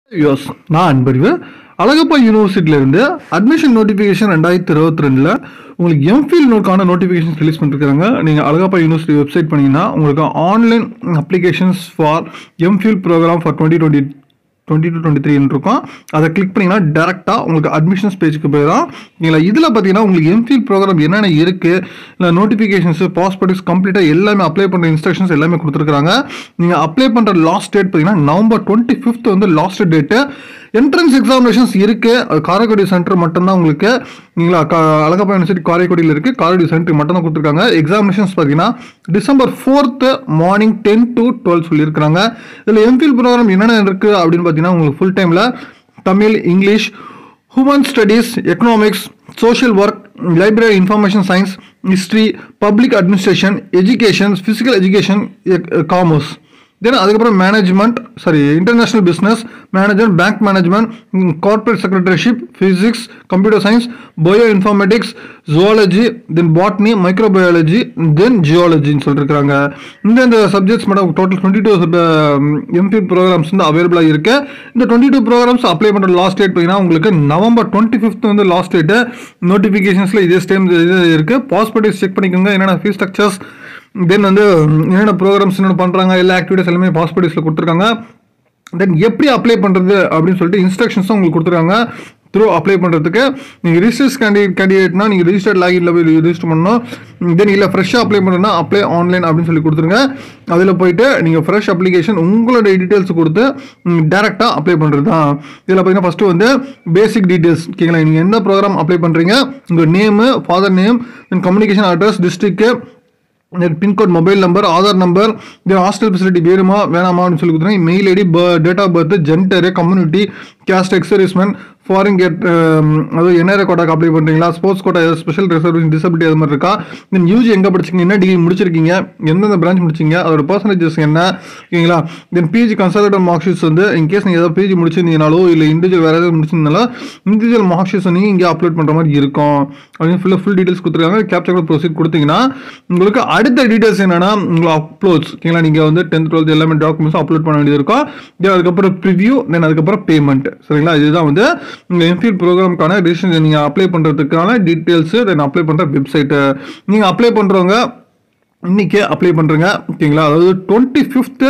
யோஸ் நான் அன்பறிவு அழகப்பா யூனிவர்சிட்டியிலேருந்து அட்மிஷன் நோட்டிஃபிகேஷன் ரெண்டாயிரத்தி இருபத்தி ரெண்டில் உங்களுக்கு எம்ஃபில் நோட்கான நோட்டிஃபிகேஷன் ரிலீஸ் பண்ணிருக்காங்க நீங்கள் அழகப்பா யூனிவர்சிட்டி வெப்சைட் பண்ணிங்கன்னா உங்களுக்கு online applications for MPhil programme for twenty twenty twenty two twenty த்ரீன்னு இருக்கும் அதை கிளிக் பண்ணிங்கன்னா டேரெக்டாக உங்களுக்கு அட்மிஷன்ஸ் பேஜுக்கு போயிடும் இல்லை இதில் பார்த்தீங்கன்னா உங்களுக்கு எம்ஃபில் ப்ரோக்ராம் என்னென்ன இருக்குது இல்லை நோட்டிஃபிகேஷன்ஸ் பாஸ்போர்ட்ஸ் கம்ப்ளீட்டாக எல்லாமே அப்ளை பண்ணுற இன்ஸ்ட்ரக்ஷன்ஸ் எல்லாமே கொடுத்துருக்காங்க நீங்கள் அப்ளை பண்ணுற லாஸ்ட் டேட் பார்த்தீங்கன்னா நவம்பர் டுவெண்ட்டி ஃபிஃப்த் வந்து லாஸ்ட் டேட்டு என்ட்ரன்ஸ் எக்ஸாமினேஷன்ஸ் இருக்குது அது காரைக்குடி சென்டர் மட்டும்தான் உங்களுக்கு நீங்களா கா அழகப்பா யூனிவர்சிட்டி காரைக்குடியில் இருக்குது காரைக்குடி சென்டர் மட்டும் தான் கொடுத்துருக்காங்க எக்ஸாமினேஷன்ஸ் பார்த்தீங்கன்னா December fourth morning ten to twelve சொல்லியிருக்காங்க இதில் எம்ஃபில் ப்ரோக்ராம் என்னென்ன இருக்குது அப்படின்னு பார்த்தீங்கன்னா உங்களுக்கு ஃபுல் டைமில் Tamil English human studies economics social work library information science history public administration education physical education commerce then அதுக்கப்புறம் management sorry international business management bank management corporate secretaryship physics computer science bio informatics zoology then botany microbiology then ஜியாலஜின்னு சொல்லியிருக்காங்க இந்த இந்த subjects madam total twenty two MPhil programmes வந்து அவைலபிளாக இருக்கு இந்த twenty two programmes apply பண்ணுற லாஸ்ட் டேட் பார்த்தீங்கன்னா உங்களுக்கு நவம்பர் டுவெண்ட்டி ஃபிஃப்த் வந்து லாஸ்ட் டேட்டு நோட்டிஃபிகேஷன்ஸில் இதே ஸ்டேம் இது இருக்குது பாஸ்போர்ட் செக் பண்ணிக்கோங்க என்னென்ன ஃபீஸ் ஸ்ட்ரக்சர்ஸ் தென் வந்து என்னென்ன ப்ரோக்ராம்ஸ் என்னென்ன பண்ணுறாங்க எல்லா ஆக்டிவிட்டிஸ் எல்லாமே பாஸ்போர்ட்டிஸில் கொடுத்துருக்காங்க தென் எப்படி அப்ளை பண்ணுறது அப்படின்னு சொல்லிட்டு இன்ஸ்ட்ரக்ஷன்ஸும் உங்களுக்கு கொடுத்துருக்காங்க த்ரூ அப்ளை பண்ணுறதுக்கு நீங்கள் ரிஜிஸ்டர்ஸ் கேண்டிடேட் கேண்டிடேட்னா நீங்கள் ரிஜிஸ்டர்ட் லாகின்ல போய் ரிஜிஸ்டர் பண்ணணும் தென் இல்லை ஃப்ரெஷ்ஷாக அப்ளை பண்ணுறதுனா அப்ளை ஆன்லைன் அப்படின்னு சொல்லி கொடுத்துருங்க அதில் போயிட்டு நீங்கள் ஃப்ரெஷ் அப்ளிகேஷன் உங்களோட டீட்டெயில்ஸ் கொடுத்து டேரெக்டாக அப்ளை பண்ணுறது தான் இதில் பார்த்தீங்கன்னா ஃபஸ்ட்டு வந்து பேசிக் டீட்டெயில்ஸ் ஓகேங்களா நீங்கள் என்ன ப்ரோக்ராம் அப்ளை பண்ணுறீங்க உங்கள் name father name then communication address district pincode mobile number Aadhaar number இது ஹாஸ்டல் ஃபெசிலிட்டி வேணுமா வேணாமான்னு சொல்லி கொடுத்துருங்க mail ID date of birth gender community caste ex-serviceman foreign கேட் அது என்ஆர்ஏ கோட்டாக்கு அப்ளை பண்ணுறீங்களா ஸ்போர்ட்ஸ் கோட்டா ஏதாவது ஸ்பெஷல் ரிசர்வேஷன் டிசபிலிட்டி அது மாதிரி இருக்கா தென் யூஜி எங்கே படிச்சிங்க என்ன டிகிரி முடிச்சிருக்கீங்க எந்தெந்த பிரான்ச் முடிச்சிங்க அதோட பர்சன்டேஜஸ் என்ன ஓகேங்களா then PG consultant mark sheets வந்து இன்கேஸ் நீங்கள் ஏதாவது பிஜி முடிச்சிருந்தீங்கனாலோ இல்லை இண்டிவிஜுவல் வேறு ஏதாவது முடிச்சிருந்தாலும் இண்டிவிஜுவல் மார்க் ஷீட்ஸ் நீங்கள் இங்கே அப்லோட் பண்ணுற மாதிரி இருக்கும் அப்படின்னு ஃபுல்லாக ஃபுல் டீட்டெயில்ஸ் கொடுத்துருக்காங்க கேப்சர் ப்ரொசீட் கொடுத்தீங்கன்னா உங்களுக்கு அடுத்த டீட்டெயில்ஸ் என்னன்னா உங்களுக்கு அப்லோட்ஸ் ஓகேங்களா நீங்கள் வந்து டென்த் டுவெல்த் எல்லாமே டாக்குமெண்ட்ஸும் அப்லோட் பண்ண வேண்டியது இருக்கும் தென் அதுக்கப்புறம் ப்ரிவ்யூ தென் அதுக்கப்புறம் பேமெண்ட் சரிங்களா இதுதான் வந்து உங்கள் எம்ஃபில் ப்ரோக்ராம்க்கான ரிஜிஸ்ட்ரேஷன் நீங்கள் அப்ளை பண்ணுறதுக்கான டீட்டெயில்ஸு தென் அப்ளை பண்ணுற வெப்சைட்டு நீங்கள் அப்ளை பண்ணுறவங்க இன்றைக்கே அப்ளை பண்ணுறங்க ஓகேங்களா அதாவது டுவெண்ட்டி ஃபிஃப்த்து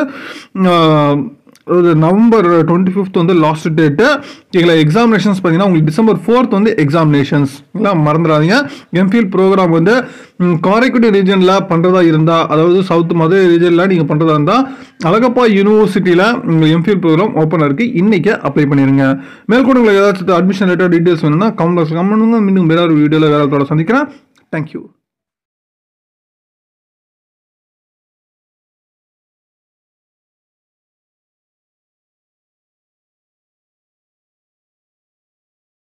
அதாவது நவம்பர் டுவெண்ட்டி ஃபிஃப்த் வந்து லாஸ்ட் டேட்டு ஓகேங்களா எக்ஸாமினேஷன்ஸ் பார்த்தீங்கன்னா உங்களுக்கு டிசம்பர் ஃபோர்த் வந்து எக்ஸாமினேஷன்ஸ் எல்லாம் மறந்துடாதீங்க எம்ஃபில் ப்ரோக்ராம் வந்து ம், காரைக்குடி ரீஜனில் பண்ணுறதா இருந்தால் அதாவது சவுத் மதுரை ரீஜனில் நீங்கள் பண்ணுறதா இருந்தால் அழகப்பா யூனிவர்சிட்டியில் உங்கள் எம்ஃபில் ப்ரோக்ராம் ஓப்பன் இருக்குது இன்றைக்கே அப்ளை பண்ணிடுங்க மேற்கொண்டு உங்களுக்கு ஏதாச்சும் அட்மிஷன் ரிலேட்டட் டீட்டெயில்ஸ் வேணும்னா கமெண்ட் பாக்ஸ் கமெண்ட் பண்ணுங்க மீண்டும் வேற ஒரு வீடியோவில் வேற ஒருத்தரோட சந்திக்கிறேன் தேங்க்யூ